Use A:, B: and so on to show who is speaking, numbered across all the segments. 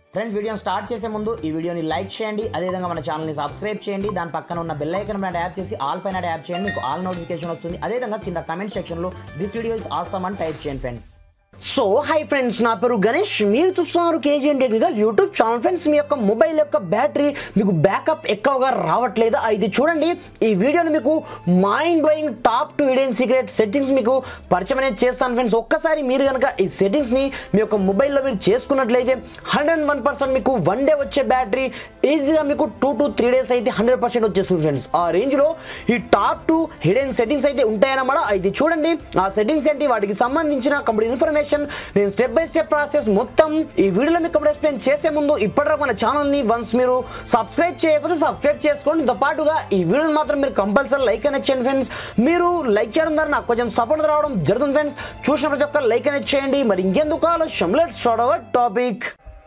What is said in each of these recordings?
A: friends వీడియోని start చేసే ముందు ఈ వీడియోని లైక్ చేయండి అదేవిధంగా మన ఛానల్ని సబ్స్క్రైబ్ చేయండి దాని పక్కన ఉన్న బెల్ ఐకన్ పైన ట్యాప్ చేసి ఆల్ పైన ట్యాప్ చేయండి మీకు ఆల్ నోటిఫికేషన్ వస్తుంది అదేవిధంగా కింద కమెంట్ సెక్షన్లో దిస్ వీడియో ఇస్ ఆసమ్ అని టైప్ చేయండి ఫ్రెండ్స్ సో హై ఫ్రెండ్స్ నా పేరు గణేష్ మీరు చూస్తున్నారు KGN technical YouTube channel friends మీ యొక్క మొబైల్ యొక్క బ్యాటరీ మీకు బ్యాకప్ ఎక్కువగా రావట్లేదు ఇది చూడండి ఈ వీడియోని మీకు mind blowing top two hidden secret settings మీకు పరిచయం అనేది చేస్తాను ఫ్రెండ్స్ ఒక్కసారి మీరు కనుక ఈ సెట్టింగ్స్ని మీ యొక్క మొబైల్లో మీరు చేసుకున్నట్లయితే హండ్రెడ్ వన్ పర్సెంట్ మీకు వన్ డే వచ్చే బ్యాటరీ ఈజీగా మీకు టూ టు త్రీ డేస్ అయితే హండ్రెడ్ పర్సెంట్ వచ్చేస్తుంది ఫ్రెండ్స్ ఆ రేంజ్లో ఈ టాప్ టు హిడెన్ సెట్టింగ్స్ అయితే ఉంటాయన్నమాట ఇది చూడండి ఆ సెట్టింగ్స్ ఏంటి వాటికి సంబంధించిన కంప్లీట్ ఇన్ఫర్మేషన్ నేను స్టెప్ బై స్టెప్ ప్రాసెస్ మొత్తం ఈ వీడియోలో మీకు కంప్లీట్ ఎక్స్ప్లెయిన్ చేసే ముందు ఇప్పటివరకు మన ఛానల్ని వన్స్ మీరు సబ్స్క్రైబ్ చేయకపోతే సబ్స్క్రైబ్ చేసుకోండి తో పాటుగా ఈ వీడియోని మాత్రం మీరు కంపల్సరీ లైక్ అనేది చేయండి ఫ్రెండ్స్ మీరు లైక్ చేయడం ద్వారా నాకు కొంచెం సపోర్ట్ రావడం జరుగుతుంది ఫ్రెండ్స్ చూసిన ప్రతి ఒక్క లైక్ అనేది చేయండి మరి ఇంకెందుకు ఆలోచన let's start our topic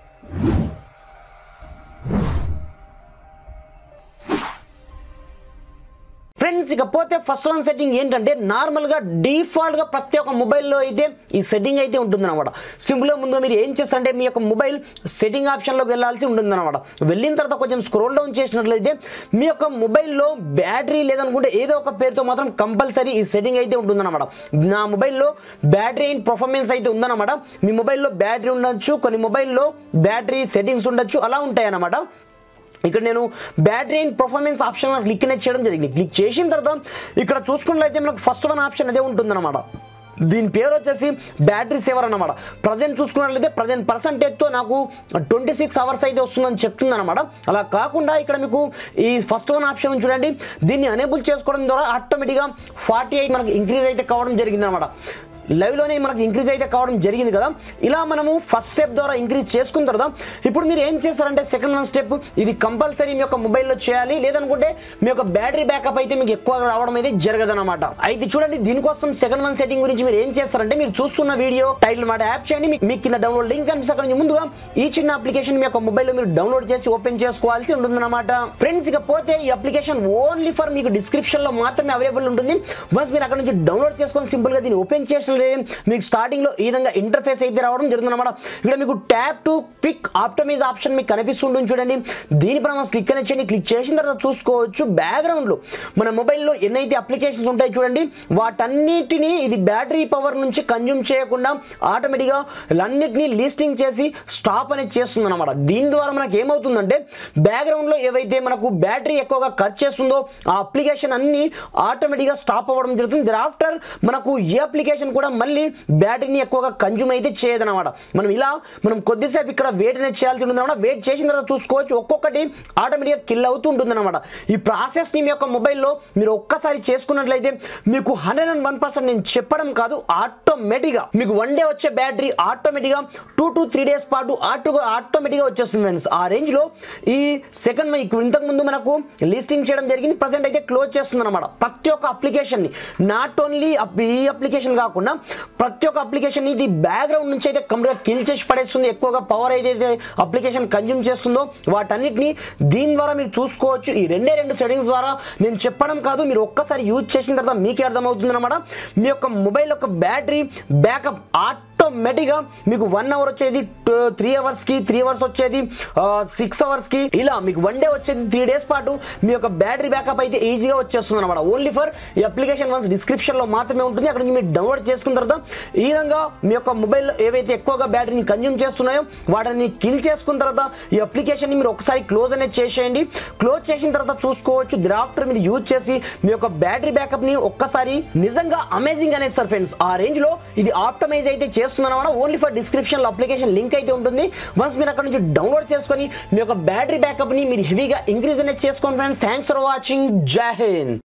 A: friends ఇకపోతే ఫస్ట్ వన్ సెట్టింగ్ ఏంటంటే నార్మల్గా డిఫాల్ట్గా ప్రతి ఒక్క మొబైల్లో అయితే ఈ సెట్టింగ్ అయితే ఉంటుందన్నమాట సింపుల్గా ముందు మీరు ఏం చేస్తారంటే మీ యొక్క మొబైల్ సెట్టింగ్ ఆప్షన్లోకి వెళ్ళాల్సి ఉంటుందన్నమాట వెళ్ళిన తర్వాత కొంచెం స్క్రోల్ డౌన్ చేసినట్లయితే మీ యొక్క మొబైల్లో బ్యాటరీ లేదనుకుంటే ఏదో ఒక పేరుతో మాత్రం కంపల్సరీ ఈ సెట్టింగ్ అయితే ఉంటుందన్నమాట నా మొబైల్లో బ్యాటరీ అండ్ పర్ఫార్మెన్స్ అయితే ఉందన్నమాట మీ మొబైల్లో బ్యాటరీ ఉండొచ్చు కొన్ని మొబైల్లో బ్యాటరీ సెట్టింగ్స్ ఉండొచ్చు అలా ఉంటాయన్నమాట ఇక్కడ నేను battery and performance option click అనేది చేయడం జరిగింది క్లిక్ చేసిన తర్వాత ఇక్కడ చూసుకున్నట్లయితే మనకు ఫస్ట్ వన్ ఆప్షన్ అదే ఉంటుందన్నమాట దీని పేరు వచ్చేసి బ్యాటరీ సేవర్ అన్నమాట ప్రజెంట్ చూసుకున్నట్లయితే ప్రజెంట్ పర్సంటేజ్తో నాకు ట్వంటీ సిక్స్ అవర్స్ అయితే వస్తుందని చెప్తుంది అనమాట అలా కాకుండా ఇక్కడ మీకు ఈ ఫస్ట్ వన్ ఆప్షన్ చూడండి దీన్ని అనేబుల్ చేసుకోవడం ద్వారా ఆటోమేటిక్గా ఫార్టీ ఎయిట్ మనకు ఇంక్రీజ్ అయితే కావడం జరిగింది అనమాట లైవ్లోనే మనకు ఇంక్రీజ్ అయితే కావడం జరిగింది కదా ఇలా మనము ఫస్ట్ స్టెప్ ద్వారా ఇంక్రీజ్ చేసుకున్న తర్వాత ఇప్పుడు మీరు ఏం చేస్తారంటే సెకండ్ వన్ స్టెప్ ఇది కంపల్సరీ మీ యొక్క మొబైల్లో చేయాలి లేదనుకుంటే మీ యొక్క బ్యాటరీ బ్యాకప్ అయితే మీకు ఎక్కువ రావడం అయితే జరగదన్నమాట అయితే చూడండి దీనికోసం సెకండ్ వన్ సెట్టింగ్ గురించి మీరు ఏం చేస్తారంటే మీరు చూస్తున్న వీడియో టైటిల్ మాట యాప్ చేయండి మీకు- మీకు కింద డౌన్లోడ్ లింక్ కనిపిస్తే అక్కడ నుంచి ముందుగా ఈ చిన్న అప్లికేషన్ మీ యొక్క మొబైల్లో మీరు డౌన్లోడ్ చేసి ఓపెన్ చేసుకోవాల్సి ఉంటుందన్నమాట ఫ్రెండ్స్ ఇక పోతే ఈ అప్లికేషన్ ఓన్లీ ఫర్ మీకు డిస్క్రిప్షన్ లో మాత్రమే అవైలబుల్ ఉంటుంది వన్స్ మీరు అక్కడ నుంచి డౌన్లోడ్ చేసుకొని సింపుల్ గా దీన్ని ఓపెన్ చేసినట్లయితే మీకు స్టార్టింగ్ లో ఈ విధంగా ఇంటర్ఫేస్ అయితే రావడం జరుగుతుంది అనమాట ఇక్కడ మీకు tap to quick optimise option మీకు కనిపిస్తుంటుంది చూడండి దీనిపైన మనం క్లిక్ అనేది చేయండి క్లిక్ చేసిన తర్వాత చూసుకోవచ్చు బ్యాక్గ్రౌండ్ లో మన మొబైల్లో ఎన్నైతే అప్లికేషన్స్ ఉంటాయి చూడండి వాటన్నిటిని ఇది బ్యాటరీ పవర్ నుంచి కన్జ్యూమ్ చేయకుండా ఆటోమేటిక్గా అన్నిటినీ లిస్టింగ్ చేసి స్టాప్ అనేది చేస్తుంది అనమాట దీని ద్వారా మనకి ఏమవుతుందంటే బ్యాక్గ్రౌండ్లో ఏవైతే మనకు బ్యాటరీ ఎక్కువగా ఖర్చు చేస్తుందో ఆ అప్లికేషన్ అన్ని ఆటోమేటిక్గా స్టాప్ అవ్వడం జరుగుతుంది ఆఫ్టర్ మనకు ఏ అప్లికేషన్ కూడా మళ్ళీ బ్యాటరీని ఎక్కువగా కన్జ్యూమ్ అయితే చేయదన్నమాట మనం ఇలా మనం కొద్దిసేపు ఇక్కడ వెయిట్ అనేది చేయాల్సి ఉంటుంది అనమాట వెయిట్ చేసిన తర్వాత చూసుకోవచ్చు ఒక్కొక్కటి ఆటోమేటిక్గా కిల్ అవుతూ ఉంటుంది అనమాట ఈ ప్రాసెస్ని మీ యొక్క మొబైల్లో మీరు ఒక్కసారి చేసుకున్నట్లయితే మీకు హండ్రెడ్ అండ్ వన్ పర్సెంట్ నేను చెప్పడం కాదు ఆటోమేటిక్గా మీకు వన్ డే వచ్చే బ్యాటరీ ఆటోమేటిక్గా టూ టు త్రీ డేస్ పాటు ఆటో ఆటోమేటిక్గా వచ్చేస్తుంది ఫ్రెండ్స్ ఆ రేంజ్లో ఈ సెకండ్ ఇప్పుడు ఇంతకు ముందు మనకు లిస్టింగ్ చేయడం జరిగింది ప్రజెంట్ అయితే క్లోజ్ చేస్తుంది అనమాట ప్రతి ఒక్క అప్లికేషన్ని నాట్ ఓన్లీ ఈ అప్లికేషన్ కాకుండా ప్రతి ఒక్క అప్లికేషన్ ఇది బ్యాక్గ్రౌండ్ నుంచి అయితే కంప్లీట్గా కిల్ చేసి పడేస్తుంది ఎక్కువగా పవర్ ఏదైతే అప్లికేషన్ కన్జ్యూమ్ చేస్తుందో వాటన్నిటిని దీని ద్వారా మీరు చూసుకోవచ్చు ఈ రెండే రెండు సెట్టింగ్స్ ద్వారా నేను చెప్పడం కాదు మీరు ఒక్కసారి యూజ్ చేసిన తర్వాత మీకే అర్థమవుతుంది అనమాట మీ యొక్క మొబైల్ యొక్క బ్యాటరీ బ్యాకప్ ఆటోమేటిక్గా మీకు వన్ అవర్ వచ్చేది త్రీ అవర్స్కి త్రీ అవర్స్ వచ్చేది సిక్స్ అవర్స్కి ఇలా మీకు వన్ డే వచ్చేది త్రీ డేస్ పాటు మీ యొక్క బ్యాటరీ బ్యాకప్ అయితే ఈజీగా వచ్చేస్తుంది అనమాట ఓన్లీ ఫర్ ఈ అప్లికేషన్ వన్స్ డిస్క్రిప్షన్లో మాత్రమే ఉంటుంది అక్కడ నుంచి మీరు డౌన్లోడ్ చేసుకున్న తర్వాత ఈ విధంగా మీ యొక్క మొబైల్లో ఏవైతే ఎక్కువగా బ్యాటరీని కన్జ్యూమ్ చేస్తున్నాయో వాటిని కిల్ చేసుకున్న తర్వాత ఈ అప్లికేషన్ని మీరు ఒకసారి క్లోజ్ అనేది చేసేయండి క్లోజ్ చేసిన తర్వాత చూసుకోవచ్చు దిరాఫ్టర్ మీరు యూజ్ చేసి మీ యొక్క బ్యాటరీ బ్యాకప్ ని ఒక్కసారి నిజంగా అమేజింగ్ అనేది సార్ ఫ్రెండ్స్ ఆ రేంజ్ లో ఇది ఆప్టమైజ్ అయితే చేస్తుందన్నమాట ఓన్లీ ఫర్ డిస్క్రిప్షన్ లో అప్లికేషన్ లింక్ అయితే ఉంటుంది వన్స్ మీరు అక్కడ నుంచి డౌన్లోడ్ చేసుకొని మీ యొక్క బ్యాటరీ బ్యాకప్ ని మీరు హెవీగా ఇంక్రీజ్ అనేది చేసుకోండి ఫ్రెండ్స్ థ్యాంక్స్ ఫర్ వాచింగ్ జై హింద్